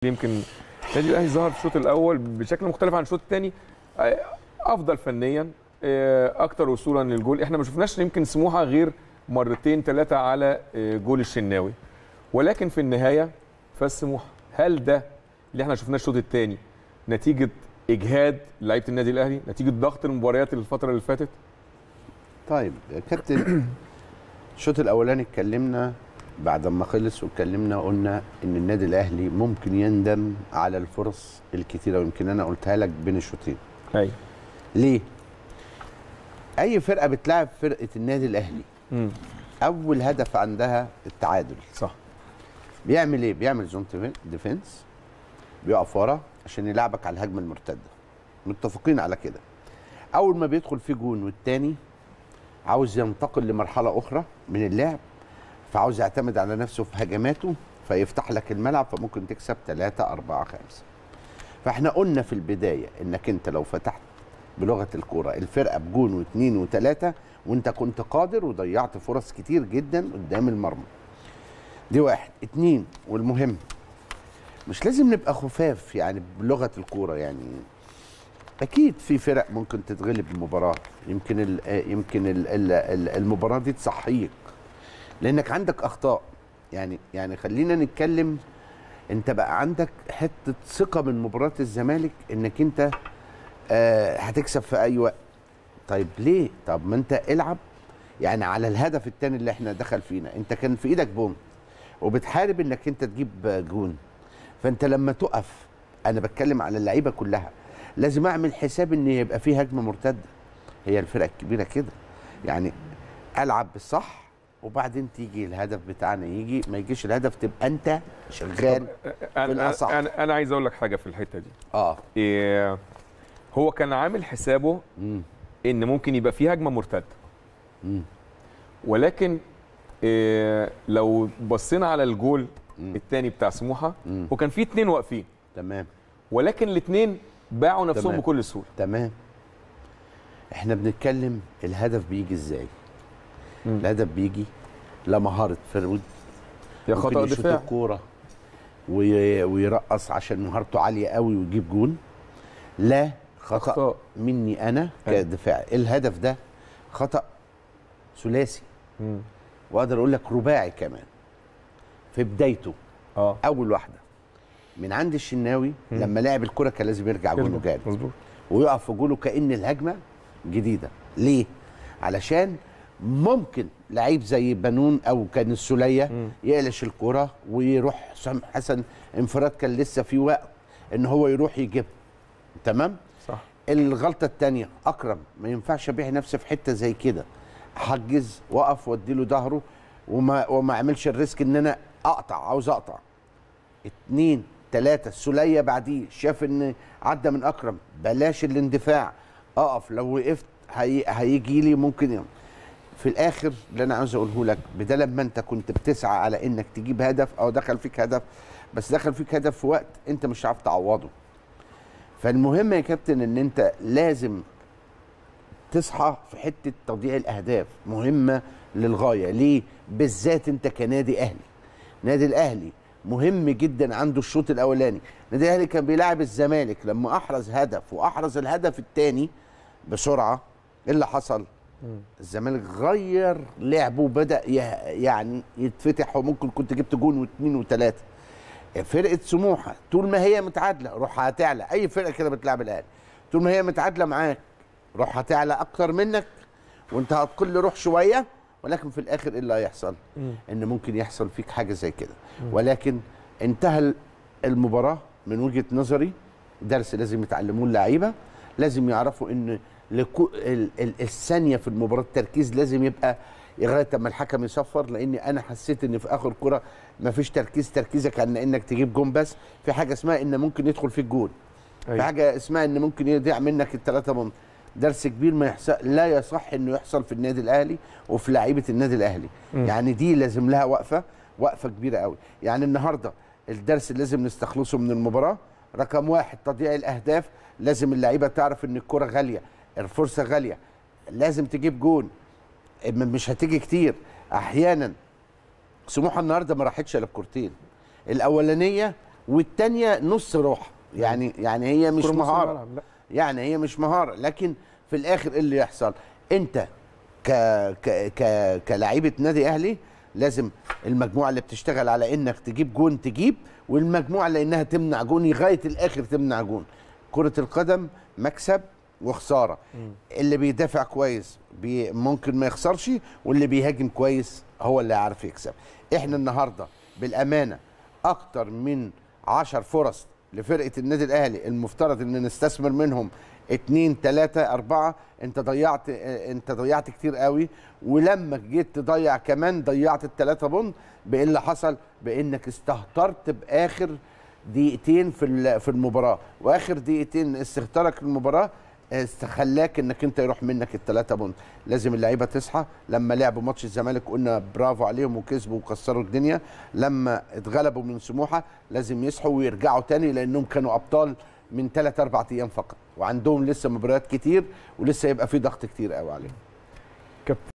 يمكن النادي الاهلي ظهر في الشوط اول بشكل مختلف عن الشوط الثاني افضل فنيا اكتر وصولا للجول احنا ما شفناش يمكن سموحه غير مرتين ثلاثه على جول الشناوي ولكن في النهايه فاز سموحه هل ده اللي احنا شفناه الشوط الثاني نتيجه اجهاد لعيبه النادي الاهلي نتيجه ضغط المباريات الفتره اللي فاتت طيب كابتن الشوط الاولاني اتكلمنا بعد ما خلص واتكلمنا قلنا ان النادي الاهلي ممكن يندم على الفرص الكتيره ويمكن انا قلتها لك بين الشوطين ايوه ليه اي فرقه بتلعب فرقه النادي الاهلي امم اول هدف عندها التعادل صح بيعمل ايه بيعمل زون ديفنس بيقف ورا عشان يلعبك على الهجمه المرتده متفقين على كده اول ما بيدخل في جون والتاني عاوز ينتقل لمرحله اخرى من اللعب فعاوز يعتمد على نفسه في هجماته فيفتح لك الملعب فممكن تكسب 3 4 5 فاحنا قلنا في البدايه انك انت لو فتحت بلغه الكوره الفرقه بجون واثنين وثلاثه وانت كنت قادر وضيعت فرص كتير جدا قدام المرمى دي واحد اتنين والمهم مش لازم نبقى خفاف يعني بلغه الكوره يعني اكيد في فرق ممكن تتغلب المباراه يمكن ال يمكن ال ال المباراه دي تصحيك لانك عندك اخطاء يعني يعني خلينا نتكلم انت بقى عندك حته ثقه من مباراه الزمالك انك انت آه هتكسب في اي وقت طيب ليه طب ما انت العب يعني على الهدف الثاني اللي احنا دخل فينا انت كان في ايدك بونت وبتحارب انك انت تجيب جون فانت لما تقف انا بتكلم على اللعيبه كلها لازم اعمل حساب ان يبقى في هجمه مرتده هي الفرقه الكبيره كده يعني العب بالصح وبعدين تيجي الهدف بتاعنا يجي ما يجيش الهدف تبقى انت شغال انا الأصح. انا انا عايز اقول لك حاجه في الحته دي اه إيه هو كان عامل حسابه مم. ان ممكن يبقى في هجمه مرتده مم. ولكن إيه لو بصينا على الجول مم. الثاني بتاع سموحه مم. وكان في اتنين واقفين تمام ولكن الاثنين باعوا نفسهم تمام. بكل سهوله تمام احنا بنتكلم الهدف بيجي ازاي مم. الهدف بيجي لا مهاره فرود يا ممكن خطا يشوط دفاع الكوره وي- ويرقص عشان مهارته عاليه قوي ويجيب جون لا خطا أخطاء. مني انا أيوة. كدفاع الهدف ده خطا ثلاثي مم. واقدر اقول لك رباعي كمان في بدايته اه اول واحده من عند الشناوي مم. لما لعب الكره كان لازم يرجع جونه جاري مظبوط ويقف في جوله كان الهجمه جديده ليه علشان ممكن لعيب زي بنون او كان السوليه مم. يقلش الكره ويروح حسام حسن انفراد كان لسه في وقت ان هو يروح يجيبها تمام صح الغلطه الثانيه اكرم ما ينفعش ابيع نفسي في حته زي كده حجز واقف وادي له ظهره وما وما اعملش الريسك ان انا اقطع عاوز اقطع اتنين تلاته السوليه بعديه شاف ان عدى من اكرم بلاش الاندفاع اقف لو وقفت هي هيجي لي ممكن يوم. في الاخر اللي انا عاوز اقوله لك بدل ما انت كنت بتسعى على انك تجيب هدف او دخل فيك هدف بس دخل فيك هدف في وقت انت مش عارف تعوضه فالمهم يا كابتن ان انت لازم تصحى في حته تضييع الاهداف مهمه للغايه ليه بالذات انت كنادي اهلي نادي الاهلي مهم جدا عنده الشوط الاولاني نادي الاهلي كان بيلاعب الزمالك لما احرز هدف واحرز الهدف الثاني بسرعه ايه اللي حصل الزمالك غير لعبه وبدا يه- يعني يتفتح وممكن كنت جبت جون واثنين وثلاثه فرقه سموحه طول ما هي متعادله روح هتعلى اي فرقه كده بتلعب الاهلي طول ما هي متعادله معاك روح هتعلى اكتر منك وانت هتقل روح شويه ولكن في الاخر ايه اللي هيحصل؟ ان ممكن يحصل فيك حاجه زي كده ولكن انتهى المباراه من وجهه نظري درس لازم يتعلموه اللعيبه لازم يعرفوا ان لكو ال- ال- الثانيه في المباراه التركيز لازم يبقى لغايه اما الحكم يصفر لاني انا حسيت ان في اخر كره ما فيش تركيز تركيزك عن انك تجيب جون بس في حاجه اسمها ان ممكن يدخل فيك جون في أيوة. حاجه اسمها ان ممكن يضيع منك الثلاثه بونت درس كبير ما يحصل لا يصح انه يحصل في النادي الاهلي وفي لعيبه النادي الاهلي مم. يعني دي لازم لها وقفه وقفه كبيره قوي يعني النهارده الدرس اللي لازم نستخلصه من المباراه رقم واحد تضييع الاهداف لازم اللعيبه تعرف ان الكره غاليه الفرصه غاليه لازم تجيب جون م- مش هتيجي كتير احيانا سموحه النهارده ما راحتش الا بكورتين الاولانيه والتانيه نص روح يعني يعني هي مش كرة نص مهاره الملعب، لا. يعني هي مش مهاره لكن في الاخر ايه اللي يحصل انت ك ك ك كلاعيبه نادي اهلي لازم المجموعه اللي بتشتغل على انك تجيب جون تجيب والمجموعه اللي انها تمنع جون لغايه الاخر تمنع جون كره القدم مكسب وخساره اللي بيدافع كويس بي ممكن ما يخسرش واللي بيهاجم كويس هو اللي عارف يكسب احنا النهارده بالامانه اكتر من عشر فرص لفرقه النادي الاهلي المفترض ان نستثمر منهم اتنين تلاتة أربعة أنت ضيعت أنت ضيعت كتير قوي ولما جيت تضيع كمان ضيعت التلاتة بوند بإيه اللي حصل؟ بإنك استهترت بآخر دقيقتين في ال- في المباراة وآخر دقيقتين استهتارك المباراة استخلاك انك انت يروح منك الثلاثه بونت لازم اللعيبه تصحى لما لعبوا ماتش الزمالك قلنا برافو عليهم وكسبوا وكسروا الدنيا لما اتغلبوا من سموحه لازم يصحوا ويرجعوا تاني لانهم كانوا ابطال من ثلاث اربع ايام فقط وعندهم لسه مباريات كتير ولسه يبقى في ضغط كتير قوي عليهم كابتن